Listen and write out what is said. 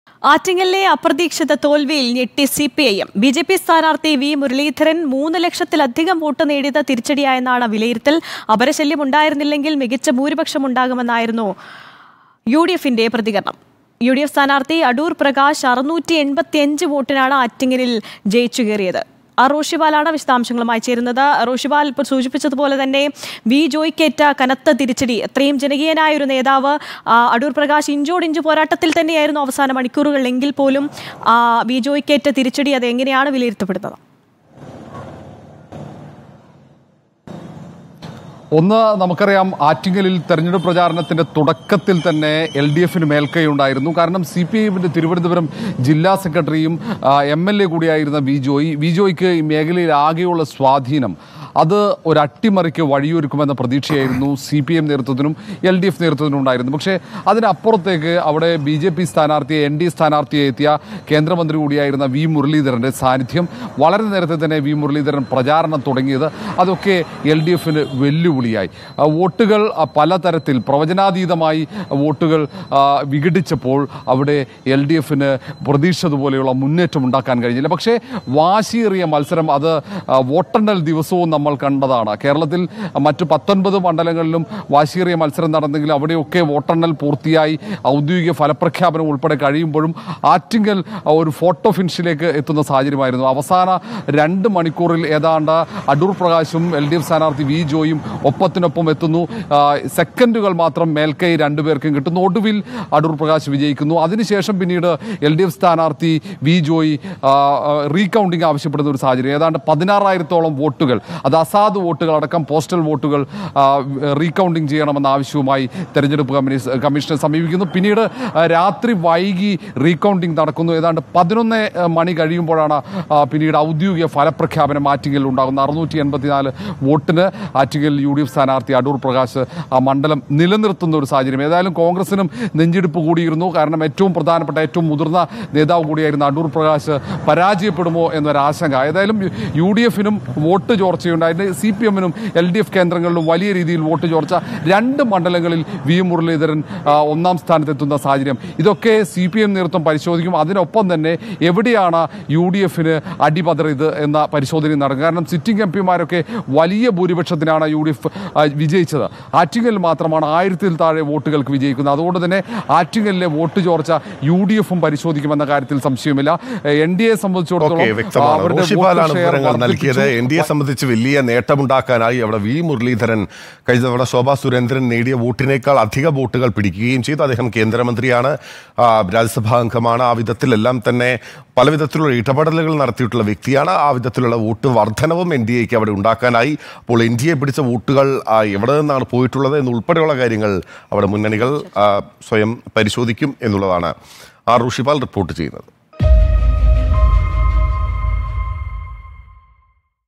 ആറ്റിങ്ങലിലെ അപ്രതീക്ഷിത തോൽവിയിൽ ഞെട്ടി C P I M B J P സ്ഥാനാർത്ഥി വി മുരളീധരൻ മൂന്ന് ലക്ഷത്തിലധികം വോട്ട് നേടിയത് തിരിച്ചടിയായെന്നാണ് വിലയിരുത്തൽ അപരശല്യം ഉണ്ടായിരുന്നില്ലെങ്കിൽ മികച്ച ഭൂരിപക്ഷം ഉണ്ടാകുമെന്നായിരുന്നു യു ഡി എഫിന്റെ പ്രതികരണം യു ഡി എഫ് സ്ഥാനാർത്ഥി അടൂർ പ്രകാശ് അറുന്നൂറ്റി എൺപത്തി അഞ്ച് വോട്ടിനാണ് ആറ്റിങ്ങലിൽ ജയിച്ചു കയറിയത് ആ റോഷിപാലാണ് വിശദാംശങ്ങളുമായി ചേരുന്നത് റോഷിപാൽ ഇപ്പോൾ സൂചിപ്പിച്ചതുപോലെ തന്നെ വി ജോയ്ക്കേറ്റ കനത്ത തിരിച്ചടി അത്രയും ജനകീയനായ ഒരു നേതാവ് ആ, അടൂർ പ്രകാശ് ഇഞ്ചോടിഞ്ച് പോരാട്ടത്തിൽ തന്നെയായിരുന്നു അവസാന മണിക്കൂറുകൾ എങ്കിൽ പോലും ആ, വി ജോയ്ക്കേറ്റ തിരിച്ചടി അത് എങ്ങനെയാണ് വിലയിരുത്തപ്പെടുന്നത് ഒന്ന് നമുക്കറിയാം ആറ്റിങ്ങലിൽ തെരഞ്ഞെടുപ്പ് പ്രചാരണത്തിന്റെ തുടക്കത്തിൽ തന്നെ എൽ ഡി എഫിന് മേൽക്കൈ ഉണ്ടായിരുന്നു കാരണം സി പി ഐഎമ്മിന്റെ തിരുവനന്തപുരം ജില്ലാ സെക്രട്ടറിയും എം എൽ എ കൂടിയായിരുന്ന വി ജോയി വി ജോയ്ക്ക് ഈ മേഖലയിൽ ആകെയുള്ള സ്വാധീനം അത് ഒരു അട്ടിമറിക്ക് വഴിയൊരുക്കുമെന്ന പ്രതീക്ഷയായിരുന്നു സി പി എം നേതൃത്വത്തിനും എൽ ഡി എഫ് നേതൃത്വത്തിനും ഉണ്ടായിരുന്നു പക്ഷേ അതിനപ്പുറത്തേക്ക് അവിടെ ബി ജെ പി സ്ഥാനാർത്ഥിയെ എൻ ഡി സ്ഥാനാർത്ഥിയെ എത്തിയ കേന്ദ്രമന്ത്രി കൂടിയായിരുന്ന വി മുരളീധരന്റെ സാന്നിധ്യം വളരെ നേരത്തെ തന്നെ വി മുരളീധരൻ പ്രചാരണം തുടങ്ങിയത് അതൊക്കെ എൽ ഡി എഫിന് വെല്ലുവിളിയായി ആ, വോട്ടുകൾ ആ, പലതരത്തിൽ പ്രവചനാതീതമായി വോട്ടുകൾ ആ, വിഘടിച്ചപ്പോൾ അവിടെ എൽ ഡി എഫിന് പ്രതീക്ഷിച്ചതുപോലെയുള്ള മുന്നേറ്റം ഉണ്ടാക്കാൻ കഴിഞ്ഞില്ല പക്ഷേ വാശിയേറിയ മത്സരം അത് ആ, വോട്ടെണ്ണൽ ദിവസവും നമ്മൾ കണ്ടതാണ് കേരളത്തിൽ മറ്റു പത്തൊൻപത് മണ്ഡലങ്ങളിലും വാശിയേറിയ മത്സരം നടന്നെങ്കിലും അവിടെയൊക്കെ വോട്ടെണ്ണൽ പൂർത്തിയായി ഔദ്യോഗിക ഫലപ്രഖ്യാപനം ഉൾപ്പെടെ കഴിയുമ്പോഴും ആറ്റിങ്ങൽ ഒരു ഫോട്ടോ ഫിനിഷിലേക്ക് എത്തുന്ന സാഹചര്യമായിരുന്നു അവസാന രണ്ട് മണിക്കൂറിൽ ഏതാണ്ട് അടൂർ പ്രകാശും എൽ ഡി എഫ് സ്ഥാനാർത്ഥി വി ജോയും ഒപ്പത്തിനൊപ്പം എത്തുന്നു ആ, സെക്കൻഡുകൾ മാത്രം മേൽക്കൈ രണ്ടുപേർക്കും കിട്ടുന്നു ഒടുവിൽ അടൂർ പ്രകാശ് വിജയിക്കുന്നു അതിനുശേഷം പിന്നീട് എൽ ഡി എഫ് സ്ഥാനാർത്ഥി വി ജോയി ആ, ആ, റീകൗണ്ടിംഗ് ആവശ്യപ്പെടുന്ന ഒരു സാഹചര്യം ഏതാണ്ട് പതിനാറായിരത്തോളം വോട്ടുകൾ അത് അസാധു വോട്ടുകൾ അടക്കം പോസ്റ്റൽ വോട്ടുകൾ ആ, റീകൗണ്ടിംഗ് ചെയ്യണമെന്ന ആവശ്യവുമായി തെരഞ്ഞെടുപ്പ് കമ്മീസ് കമ്മീഷനെ സമീപിക്കുന്നു പിന്നീട് ആ, രാത്രി വൈകി റീകൗണ്ടിംഗ് നടക്കുന്നു ഏതാണ്ട് പതിനൊന്ന് മണി കഴിയുമ്പോഴാണ് ആ, പിന്നീട് ഔദ്യോഗിക ഫലപ്രഖ്യാപനം ആറ്റിങ്ങലിൽ ഉണ്ടാകുന്നത് അറുന്നൂറ്റി എൺപത്തിനാല് വോട്ടിന് ആറ്റിങ്ങൽ യു ഡി എഫ് സ്ഥാനാർത്ഥി അടൂർ പ്രകാശ് ആ മണ്ഡലം നിലനിർത്തുന്ന ഒരു സാഹചര്യം ഏതായാലും കോൺഗ്രസിനും നെഞ്ചിടിപ്പ് കൂടിയിരുന്നു കാരണം ഏറ്റവും പ്രധാനപ്പെട്ട ഏറ്റവും മുതിർന്ന നേതാവ് കൂടിയായിരുന്ന അടൂർ പ്രകാശ് പരാജയപ്പെടുമോ എന്നൊരാശങ്ക ഏതായാലും യു ഡി എഫിനും വോട്ട് ചോർച്ചയുണ്ടായിരുന്നു സി പി എമ്മിനും എൽ ഡി എഫ് കേന്ദ്രങ്ങളിലും വലിയ രീതിയിൽ വോട്ട് ചോർച്ച രണ്ട് മണ്ഡലങ്ങളിൽ വി മുരളീധരൻ ആ, ഒന്നാം സ്ഥാനത്തെത്തുന്ന സാഹചര്യം ഇതൊക്കെ സി പി എം നേതൃത്വം പരിശോധിക്കും അതിനൊപ്പം തന്നെ എവിടെയാണ് യു ഡി എഫിന് അടിപതറിയത് എന്ന പരിശോധന നടക്കും കാരണം സിറ്റിംഗ് എം പിമാരൊക്കെ വലിയ ഭൂരിപക്ഷത്തിനാണ് യു ഡി എഫ് വിജയിച്ചത് ആറ്റിങ്ങൽ മാത്രമാണ് ആയിരത്തിൽ താഴെ വോട്ടുകൾക്ക് വിജയിക്കുന്നത് അതുകൊണ്ട് തന്നെ ആറ്റിങ്ങലിലെ വോട്ട് ചോർച്ച യു ഡി എഫും പരിശോധിക്കുമെന്ന കാര്യത്തിൽ സംശയമില്ല എൻ ഡി എ ഓക്കെ സംബന്ധിച്ചിടത്തോളം വ്യക്തമാണ് അവരുടെ റോഷിപാലാണ് വോട്ട് ഷെയർ വിവരങ്ങൾ നൽകിയത് വർദ്ധിപ്പിച്ചു. എൻ ഡി എ സംബന്ധിച്ച് വലിയ നേട്ടമുണ്ടാക്കാനായി അവിടെ വി മുരളീധരൻ കഴിഞ്ഞ തവണ ശോഭാ സുരേന്ദ്രൻ നേടിയ വോട്ടിനേക്കാൾ അധിക വോട്ടുകൾ പിടിക്കുകയും ചെയ്തു അദ്ദേഹം കേന്ദ്രമന്ത്രിയാണ് ആ, രാജ്യസഭാ അംഗമാണ് ആ വിധത്തിലെല്ലാം തന്നെ പല വിധത്തിലുള്ള ഇടപെടലുകൾ നടത്തിയിട്ടുള്ള വ്യക്തിയാണ് ആ വിധത്തിലുള്ള വോട്ട് വർധനവും എൻ ഡി എക്ക് അവിടെ ഉണ്ടാക്കാനായി അപ്പോൾ എൻ ഡി എ പിടിച്ച വോട്ടുകൾ ആ, എവിടെ നിന്നാണ് പോയിട്ടുള്ളത് എന്നുൾപ്പെടെയുള്ള കാര്യങ്ങൾ അവിടെ മുന്നണികൾ ആ, സ്വയം പരിശോധിക്കും എന്നുള്ളതാണ് ആർ ഋഷിപാൽ റിപ്പോർട്ട് ചെയ്യുന്നത്